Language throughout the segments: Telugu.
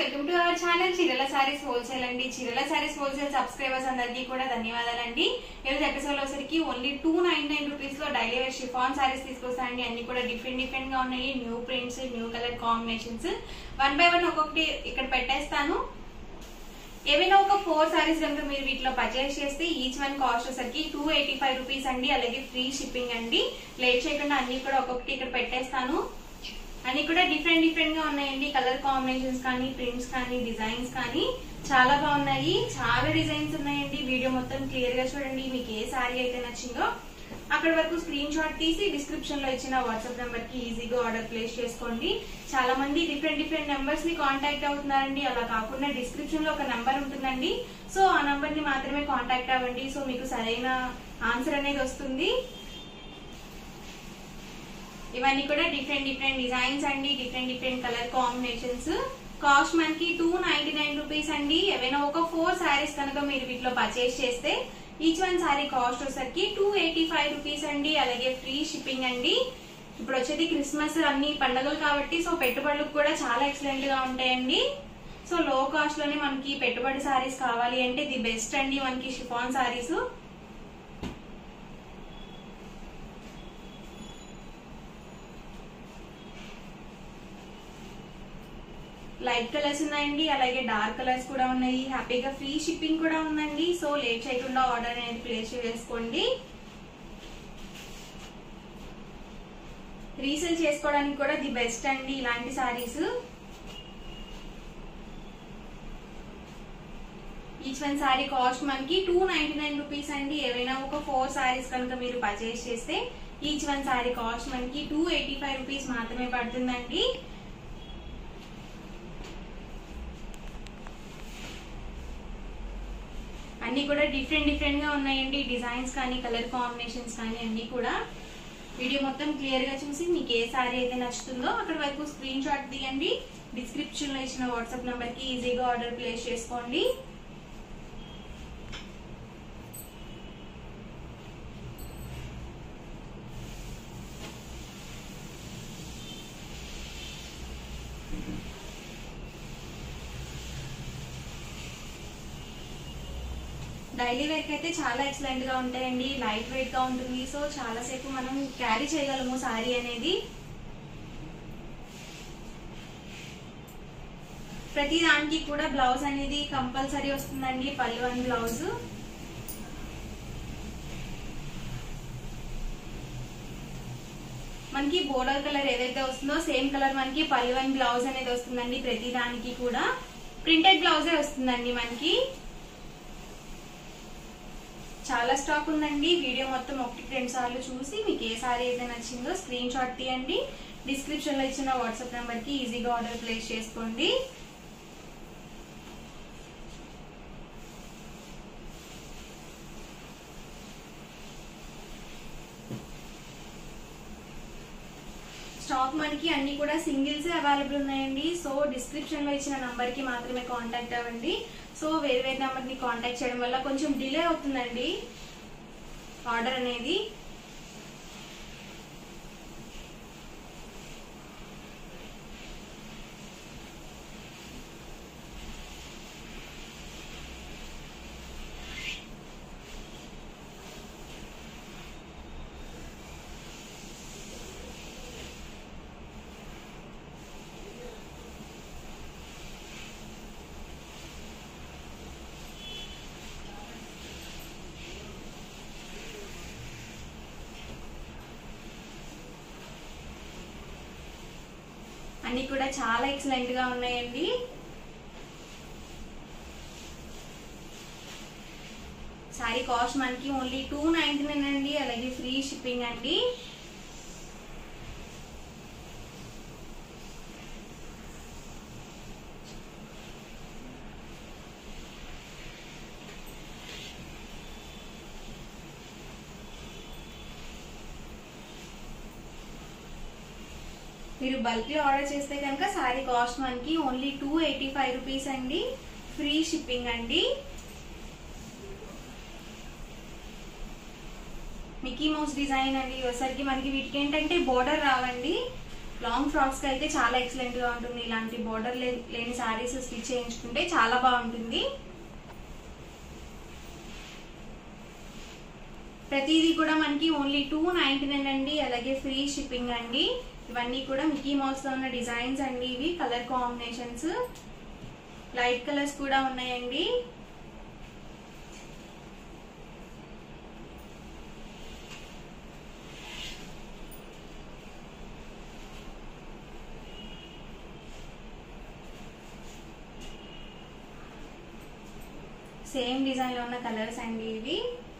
వెల్కమ్ టు అవర్ ఛానల్ చీరల సారీస్ హోల్సేల్ అండి చీరల సారీస్ హోల్సేల్ సబ్స్క్రైబర్స్ అందరికీ కూడా ధన్యవాదాలండి ఈరోజు ఎపిసోడ్ వచ్చరికి only two nine nine rupees లో డైలీ వేర్ షిఫాన్ సారీస్ తీసుకొస్తానండి అన్ని కూడా డిఫరెంట్ డిఫరెంట్ గా ఉన్నాయి new prints new colour combinations one by one ఒక్కొక్కటి ఇక్కడ పెట్టేస్తాను ఏవైనా ఒక ఫోర్ సారీస్ కనుక మీరు వీటిలో పర్చేస్ చేస్తే ఈచ్ వన్ కాస్ట్ వచ్చరికి టూ ఎయిటీ ఫైవ్ రూపీస్ అండి అలాగే ఫ్రీ షిప్పింగ్ అండి లేట్ చేయకుండా అన్ని కూడా ఒక్కొక్కటి ఇక్కడ పెట్టేస్తాను అన్ని కూడా డిఫరెంట్ డిఫరెంట్ గా ఉన్నాయండి కలర్ కాంబినేషన్స్ కానీ ప్రింట్స్ కానీ డిజైన్స్ కానీ చాలా బాగున్నాయి చాలా డిజైన్స్ ఉన్నాయండి వీడియో మొత్తం క్లియర్ గా చూడండి మీకు ఏ సారీ అయితే నచ్చిందో అక్కడ వరకు స్క్రీన్ షాట్ తీసి డిస్క్రిప్షన్ లో ఇచ్చిన వాట్సాప్ నెంబర్ కి ఈజీగా ఆర్డర్ ప్లేస్ చేసుకోండి చాలా మంది డిఫరెంట్ డిఫరెంట్ నెంబర్స్ ని కాంటాక్ట్ అవుతున్నారండి అలా కాకుండా డిస్క్రిప్షన్ లో ఒక నంబర్ ఉంటుందండి సో ఆ నంబర్ ని మాత్రమే కాంటాక్ట్ అవ్వండి సో మీకు సరైన ఆన్సర్ అనేది వస్తుంది ఇవన్నీ కూడా డిఫరెంట్ డిఫరెంట్ డిజైన్స్ అండి different different colour combinations cost మనకి టూ నైన్టీ నైన్ రూపీస్ అండి ఏవైనా ఒక ఫోర్ శారీస్ కనుక మీరు వీటిలో పర్చేస్ చేస్తే ఈచ్ వన్ శారీ కాస్ట్ వచ్చేసరికి టూ ఎయిటీ ఫైవ్ రూపీస్ అండి అలాగే ఫ్రీ షిప్పింగ్ అండి ఇప్పుడు వచ్చేది క్రిస్మస్ అన్ని పండుగలు కాబట్టి సో పెట్టుబడులకు కూడా చాలా ఎక్సలెంట్ గా ఉంటాయండి సో లో కాస్ట్ లోనే మనకి పెట్టుబడి సారీస్ కావాలి అంటే ది బెస్ట్ అండి మనకి షిఫాన్ సారీస్ లైట్ కలర్స్ ఉన్నాయండి అలాగే డార్క్ కలర్స్ కూడా ఉన్నాయి హ్యాపీగా ఫ్రీ షిప్పింగ్ కూడా ఉందండి సో లేట్ చేయకుండా ఆర్డర్ అనేది ప్లేస్ చేసుకోండి రీసేల్ చేసుకోవడానికి కూడా ది బెస్ట్ అండి ఇలాంటి saris each one sari cost మనకి టూ నైన్టీ నైన్ రూపీస్ అండి ఏవైనా ఒక ఫోర్ సారీస్ కనుక మీరు పర్చేస్ చేస్తే ఈచ్ వన్ సారీ కాస్ట్ మనకి టూ ఎయిటీ ఫైవ్ రూపీస్ మాత్రమే పడుతుందండి అన్ని కూడా డిఫరెంట్ డిఫరెంట్ గా ఉన్నాయండి డిజైన్స్ కానీ కలర్ కాంబినేషన్స్ కానీ అన్ని కూడా వీడియో మొత్తం క్లియర్ గా చూసి మీకు ఏ సారీ అయితే నచ్చుతుందో అక్కడ వరకు స్క్రీన్ షాట్ తీయండి డిస్క్రిప్షన్ లో ఇచ్చిన వాట్సాప్ నంబర్ కి ఈజీగా ఆర్డర్ ప్లేస్ చేసుకోండి డైలీ వేర్ కి అయితే చాలా ఎక్సలెంట్ గా ఉంటాయండి లైట్ వెయిట్ గా ఉంటుంది సో చాలా సేపు మనం క్యారీ చేయగలము సారీ అనేది ప్రతి దానికి కూడా బ్లౌజ్ అనేది కంపల్సరీ వస్తుందండి పళ్ళు వన్ బ్లౌజ్ మనకి బోర్డర్ కలర్ ఏదైతే వస్తుందో సేమ్ కలర్ మనకి పళ్ళు వన్ బ్లౌజ్ అనేది వస్తుందండి ప్రతి దానికి కూడా ప్రింటెడ్ బ్లౌజే వస్తుందండి మనకి చాలా స్టాక్ ఉందండి వీడియో మొత్తం ఒకటి రెండు సార్లు చూసి మీకు ఏ సారీ అయితే నచ్చిందో స్క్రీన్ షాట్ తీయండి డిస్క్రిప్షన్ లో ఇచ్చిన వాట్సాప్ నెంబర్ కి ఈజీగా ఆర్డర్ ప్లేస్ చేసుకోండి స్టాక్ మనకి అన్ని కూడా సింగిల్స్ అవైలబుల్ ఉన్నాయండి సో డిస్క్రిప్షన్ లో ఇచ్చిన నంబర్ కి మాత్రమే కాంటాక్ట్ అవ్వండి సో వేరే వేరే నెంబర్ ని కాంటాక్ట్ చేయడం వల్ల కొంచెం డిలే అవుతుందండి ఆర్డర్ అనేది అన్ని కూడా చాలా ఎక్సలెంట్ గా ఉన్నాయండి సారీ కాస్ట్ మనకి ఓన్లీ టూ నైన్టీ నైన్ అండి అలాగే ఫ్రీ షిప్పింగ్ అండి మీరు బల్క్ లో ఆర్డర్ చేస్తే కనుక సారీ కాస్ట్ మనకి only two eighty five rupees అండి ఫ్రీ షిప్పింగ్ అండి మిక్కీ మౌస్ డిజైన్ అవి వచ్చేసరికి మనకి వీటికి ఏంటంటే బోర్డర్ రావండి లాంగ్ ఫ్రాక్స్ కి అయితే చాలా ఎక్సలెంట్ గా ఉంటుంది ఇలాంటి బోర్డర్ లేని శారీస్ స్టిచ్ చేయించుకుంటే చాలా బాగుంటుంది ప్రతిదీ కూడా మనకి ఓన్లీ టూ నైన్టీ నైన్ అండి అలాగే ఫ్రీ షిప్పింగ్ అండి ఇవన్నీ కూడా మికీ మౌస్ లో ఉన్న డిజైన్స్ అండి ఇవి కలర్ కాంబినేషన్స్ లైట్ కలర్స్ కూడా ఉన్నాయండి సేమ్ డిజైన్ లో ఉన్న కలర్స్ అండి ఇవి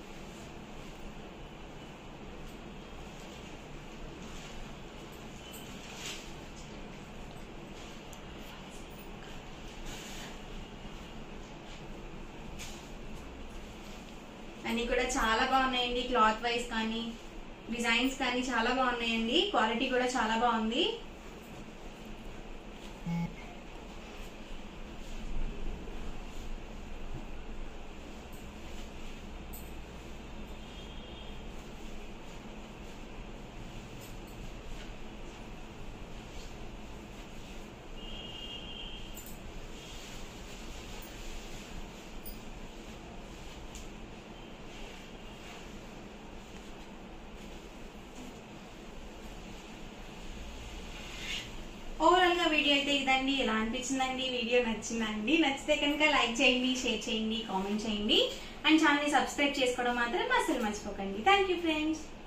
అన్ని కూడా చాలా బాగున్నాయండి క్లాత్ వైజ్ కానీ డిజైన్స్ కానీ చాలా బాగున్నాయండి క్వాలిటీ కూడా చాలా బాగుంది ఓవరాల్ గా వీడియో అయితే ఇదండి ఎలా అనిపించిందండి వీడియో నచ్చిందండి నచ్చితే కనుక లైక్ చేయండి షేర్ చేయండి కామెంట్ చేయండి అండ్ ఛానల్ ని సబ్స్క్రైబ్ చేసుకోవడం మాత్రం అసలు మర్చిపోకండి థ్యాంక్ యూ ఫ్రెండ్స్